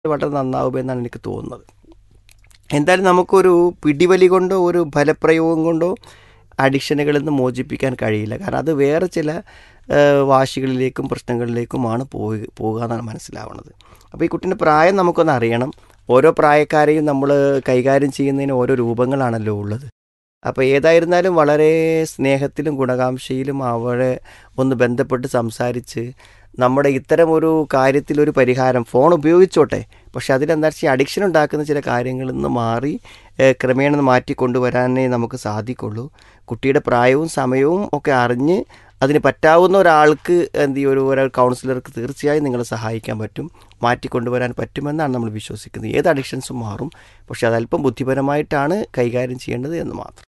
വളരെ നന്നാവുമെന്നാണ് എനിക്ക് തോന്നുന്നത് എന്തായാലും നമുക്കൊരു പിടിവലി കൊണ്ടോ ഒരു ഫലപ്രയോഗം കൊണ്ടോ അഡിക്ഷനുകളിൽ നിന്ന് മോചിപ്പിക്കാൻ കഴിയില്ല കാരണം അത് വേറെ ചില ഏഹ്, വാശികളിലേക്കും പ്രശ്നങ്ങളിലേക്കുമാണ് പോയി പോകുക എന്നാണ് മനസ്സിലാവുന്നത് അപ്പോൾ ഈ കുട്ടീൻ്റെ പ്രായം നമുക്കൊന്ന് അറിയണം ഓരോ പ്രായക്കാരെയും നമ്മൾ കൈകാര്യം ചെയ്യുന്നതിന് ഓരോ രൂപങ്ങളാണല്ലോ ഉള്ളത് അപ്പോൾ ഏതായിരുന്നാലും വളരെ സ്നേഹത്തിലും ഗുണകാംക്ഷയിലും അവരെ ഒന്ന് ബന്ധപ്പെട്ട് സംസാരിച്ച് നമ്മുടെ ഇത്തരം ഒരു കാര്യത്തിൽ ഒരു പരിഹാരം ഫോൺ ഉപയോഗിച്ചോട്ടെ പക്ഷെ അതിലെന്താ വെച്ചാൽ അഡിക്ഷൻ ഉണ്ടാക്കുന്ന ചില കാര്യങ്ങളിൽ നിന്ന് മാറി ഏഹ്, ക്രമേണ ഒന്ന് മാറ്റി കൊണ്ടുവരാനേ നമുക്ക് സാധിക്കുള്ളൂ കുട്ടിയുടെ പ്രായവും സമയവും ഒക്കെ അറിഞ്ഞ് അതിന് പറ്റാവുന്ന ഒരാൾക്ക് എന്ത് ചെയ്യും ഒരു ഒരാൾ കൗൺസിലർക്ക് തീർച്ചയായും നിങ്ങളെ സഹായിക്കാൻ പറ്റും മാറ്റിക്കൊണ്ടുവരാൻ പറ്റുമെന്നാണ് നമ്മൾ വിശ്വസിക്കുന്നത് ഏത് അഡിക്ഷൻസും മാറും പക്ഷെ അത് അല്പം ബുദ്ധിപരമായിട്ടാണ് കൈകാര്യം ചെയ്യേണ്ടത് എന്ന് മാത്രം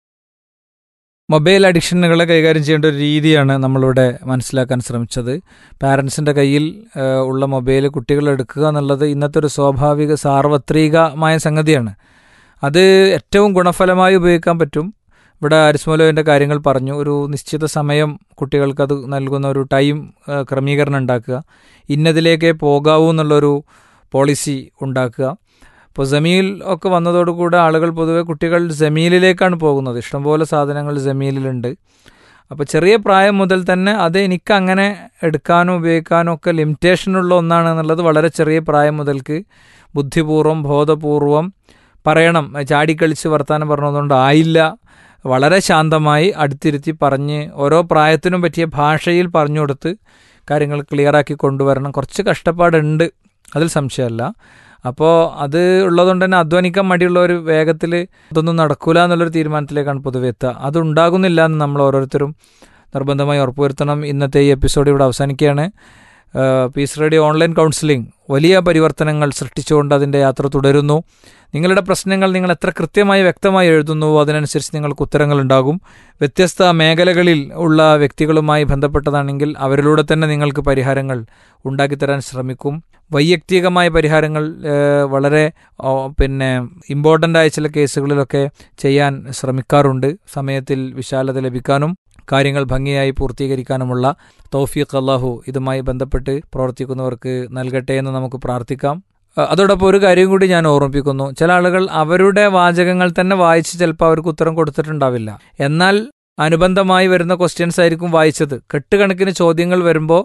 മൊബൈൽ അഡിക്ഷനുകളെ കൈകാര്യം ചെയ്യേണ്ട ഒരു രീതിയാണ് നമ്മളിവിടെ മനസ്സിലാക്കാൻ ശ്രമിച്ചത് പാരൻസിൻ്റെ കയ്യിൽ ആ, ഉള്ള മൊബൈൽ കുട്ടികൾ എടുക്കുക എന്നുള്ളത് ഇന്നത്തെ ഒരു സ്വാഭാവിക സാർവത്രികമായ സംഗതിയാണ് അത് ഏറ്റവും ഗുണഫലമായി ഉപയോഗിക്കാൻ പറ്റും ഇവിടെ അരിസ്മോലോവിൻ്റെ കാര്യങ്ങൾ പറഞ്ഞു ഒരു നിശ്ചിത സമയം കുട്ടികൾക്ക് അത് നൽകുന്ന ഒരു ടൈം ആ, ക്രമീകരണം ഉണ്ടാക്കുക ഇന്നതിലേക്കേ പോകാവൂ എന്നുള്ളൊരു പോളിസി ഉണ്ടാക്കുക ഇപ്പോൾ ജമീൽ ഒക്കെ വന്നതോടുകൂടെ ആളുകൾ പൊതുവെ കുട്ടികൾ ജമീലിലേക്കാണ് പോകുന്നത് ഇഷ്ടംപോലെ സാധനങ്ങൾ ജമീലിലുണ്ട് അപ്പോൾ ചെറിയ പ്രായം മുതൽ തന്നെ അത് എനിക്ക് അങ്ങനെ എടുക്കാനും ഉപയോഗിക്കാനും ഒക്കെ ലിമിറ്റേഷനുള്ള ഒന്നാണ് എന്നുള്ളത് വളരെ ചെറിയ പ്രായം മുതൽക്ക് ബുദ്ധിപൂർവ്വം ബോധപൂർവം പറയണം ചാടിക്കളിച്ച് വർത്താനം പറഞ്ഞതുകൊണ്ട് ആയില്ല വളരെ ശാന്തമായി അടുത്തിരുത്തി പറഞ്ഞ് ഓരോ പ്രായത്തിനും പറ്റിയ ഭാഷയിൽ പറഞ്ഞു കൊടുത്ത് കാര്യങ്ങൾ ക്ലിയറാക്കി കൊണ്ടുവരണം കുറച്ച് കഷ്ടപ്പാടുണ്ട് അതിൽ സംശയമല്ല അപ്പോൾ അത് ഉള്ളതുകൊണ്ട് തന്നെ അധ്വാനിക്കാൻ മടിയുള്ള ഒരു വേഗത്തിൽ ഇതൊന്നും നടക്കൂല എന്നുള്ളൊരു തീരുമാനത്തിലേക്കാണ് പൊതുവെ എത്തുക അത് ഉണ്ടാകുന്നില്ല എന്ന് നമ്മൾ ഓരോരുത്തരും നിർബന്ധമായി ഉറപ്പുവരുത്തണം ഇന്നത്തെ ഈ എപ്പിസോഡ് ഇവിടെ അവസാനിക്കുകയാണ് ഏഹ് പീസ് റേഡിയോ ഓൺലൈൻ കൗൺസിലിംഗ് വലിയ പരിവർത്തനങ്ങൾ സൃഷ്ടിച്ചുകൊണ്ട് അതിൻ്റെ യാത്ര തുടരുന്നു നിങ്ങളുടെ പ്രശ്നങ്ങൾ നിങ്ങൾ എത്ര കൃത്യമായി വ്യക്തമായി എഴുതുന്നുവോ അതിനനുസരിച്ച് നിങ്ങൾക്ക് ഉത്തരങ്ങൾ ഉണ്ടാകും വ്യത്യസ്ത മേഖലകളിൽ ഉള്ള വ്യക്തികളുമായി ബന്ധപ്പെട്ടതാണെങ്കിൽ അവരിലൂടെ തന്നെ നിങ്ങൾക്ക് പരിഹാരങ്ങൾ ഉണ്ടാക്കിത്തരാൻ ശ്രമിക്കും വൈയക്തികമായ പരിഹാരങ്ങൾ ഏഹ്, വളരെ ഓ, പിന്നെ ഇമ്പോർട്ടൻ്റ് ആയ ചില കേസുകളിലൊക്കെ ചെയ്യാൻ ശ്രമിക്കാറുണ്ട് സമയത്തിൽ വിശാലത ലഭിക്കാനും കാര്യങ്ങൾ ഭംഗിയായി പൂർത്തീകരിക്കാനുമുള്ള തൗഫീഖ് അള്ളാഹു ഇതുമായി ബന്ധപ്പെട്ട് പ്രവർത്തിക്കുന്നവർക്ക് നൽകട്ടെ എന്ന് നമുക്ക് പ്രാർത്ഥിക്കാം അഹ് അതോടൊപ്പം ഒരു കാര്യം കൂടി ഞാൻ ഓർമ്മിപ്പിക്കുന്നു ചില ആളുകൾ അവരുടെ വാചകങ്ങൾ തന്നെ വായിച്ച് ചിലപ്പോൾ അവർക്ക് ഉത്തരം കൊടുത്തിട്ടുണ്ടാവില്ല എന്നാൽ അനുബന്ധമായി വരുന്ന ക്വസ്റ്റ്യൻസ് ആയിരിക്കും വായിച്ചത് കെട്ടുകണക്കിന് ചോദ്യങ്ങൾ വരുമ്പോൾ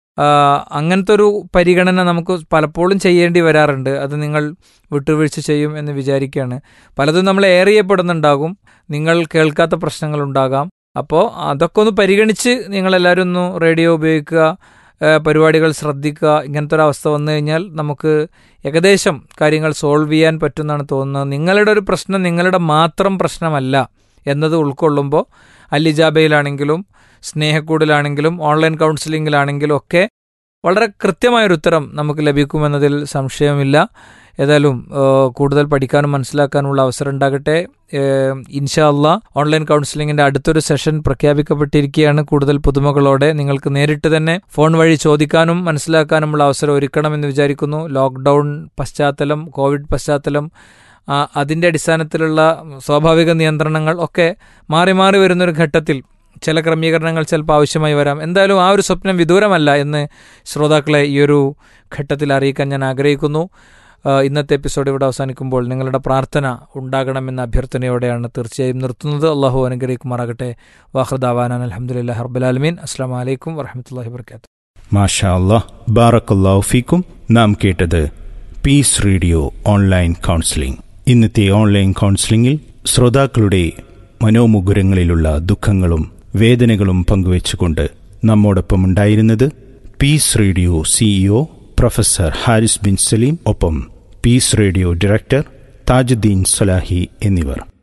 അങ്ങനത്തെ ഒരു പരിഗണന നമുക്ക് പലപ്പോഴും ചെയ്യേണ്ടി വരാറുണ്ട് അത് നിങ്ങൾ വിട്ടുവീഴ്ച ചെയ്യും എന്ന് വിചാരിക്കുകയാണ് പലതും നമ്മൾ ഏറെ ചെയ്യപ്പെടുന്നുണ്ടാകും നിങ്ങൾ കേൾക്കാത്ത പ്രശ്നങ്ങളുണ്ടാകാം അപ്പോൾ അതൊക്കെ ഒന്ന് പരിഗണിച്ച് നിങ്ങളെല്ലാവരും ഒന്ന് റേഡിയോ ഉപയോഗിക്കുക ഏഹ് പരിപാടികൾ ശ്രദ്ധിക്കുക ഇങ്ങനത്തെ ഒരു അവസ്ഥ വന്നു കഴിഞ്ഞാൽ നമുക്ക് ഏകദേശം കാര്യങ്ങൾ സോൾവ് ചെയ്യാൻ പറ്റുമെന്നാണ് തോന്നുന്നത് നിങ്ങളുടെ ഒരു പ്രശ്നം നിങ്ങളുടെ മാത്രം പ്രശ്നമല്ല എന്നത് ഉൾക്കൊള്ളുമ്പോൾ അല്ലിജാബയിലാണെങ്കിലും സ്നേഹക്കൂടിലാണെങ്കിലും ഓൺലൈൻ കൗൺസിലിങ്ങിലാണെങ്കിലും ഒക്കെ വളരെ കൃത്യമായൊരു ഉത്തരം നമുക്ക് ലഭിക്കുമെന്നതിൽ സംശയമില്ല ഏതായാലും ഏഹ്, കൂടുതൽ പഠിക്കാനും മനസ്സിലാക്കാനുമുള്ള അവസരം ഉണ്ടാകട്ടെ ഏഹ്, ഇൻഷാ അള്ളാ ഓൺലൈൻ കൗൺസിലിംഗിന്റെ അടുത്തൊരു സെഷൻ പ്രഖ്യാപിക്കപ്പെട്ടിരിക്കുകയാണ് കൂടുതൽ പുതുമകളോടെ നിങ്ങൾക്ക് നേരിട്ട് തന്നെ ഫോൺ വഴി ചോദിക്കാനും മനസ്സിലാക്കാനുമുള്ള അവസരം ഒരുക്കണമെന്ന് വിചാരിക്കുന്നു ലോക്ക്ഡൗൺ പശ്ചാത്തലം കോവിഡ് പശ്ചാത്തലം ആ, അതിന്റെ അടിസ്ഥാനത്തിലുള്ള സ്വാഭാവിക നിയന്ത്രണങ്ങൾ ഒക്കെ മാറി മാറി വരുന്നൊരു ഘട്ടത്തിൽ ചില ക്രമീകരണങ്ങൾ ചിലപ്പോൾ ആവശ്യമായി വരാം എന്തായാലും ആ ഒരു സ്വപ്നം വിദൂരമല്ല എന്ന് ശ്രോതാക്കളെ ഈ ഒരു ഘട്ടത്തിൽ അറിയിക്കാൻ ഞാൻ ആഗ്രഹിക്കുന്നു ആ, ഇന്നത്തെ എപ്പിസോഡ് ഇവിടെ അവസാനിക്കുമ്പോൾ നിങ്ങളുടെ പ്രാർത്ഥന ഉണ്ടാകണമെന്ന അഭ്യർത്ഥനയോടെയാണ് തീർച്ചയായും നിർത്തുന്നത് അള്ളാഹു അനുഗ്രഹിക്കുമാറാകട്ടെ വാഹൃദാവാനാൻ അലഹമുല്ല ഹർബുലാലമീൻ അസ്സാം വലൈക്കും വറഹമത്തല്ലാഹി വർക്കാത്തു മാഷാ അല്ലാഹ് ബാറക്കല്ലാഹു ഫീക്കും നാം കേട്ടത് പീസ് റേഡിയോ ഓൺലൈൻ കൗൺസിലിംഗ് ഇന്നത്തെ ഓൺലൈൻ കൗൺസിലിംഗിൽ ശ്രോതാക്കളുടെ മനോമുകുരങ്ങളിലുള്ള ദുഃഖങ്ങളും വേദനകളും പങ്കുവച്ചുകൊണ്ട് നമ്മോടൊപ്പം ഉണ്ടായിരുന്നത് Peace Radio CEO professor Haris bin Saleem ഒപ്പം Peace Radio director Thajudheen Salahi എന്നിവർ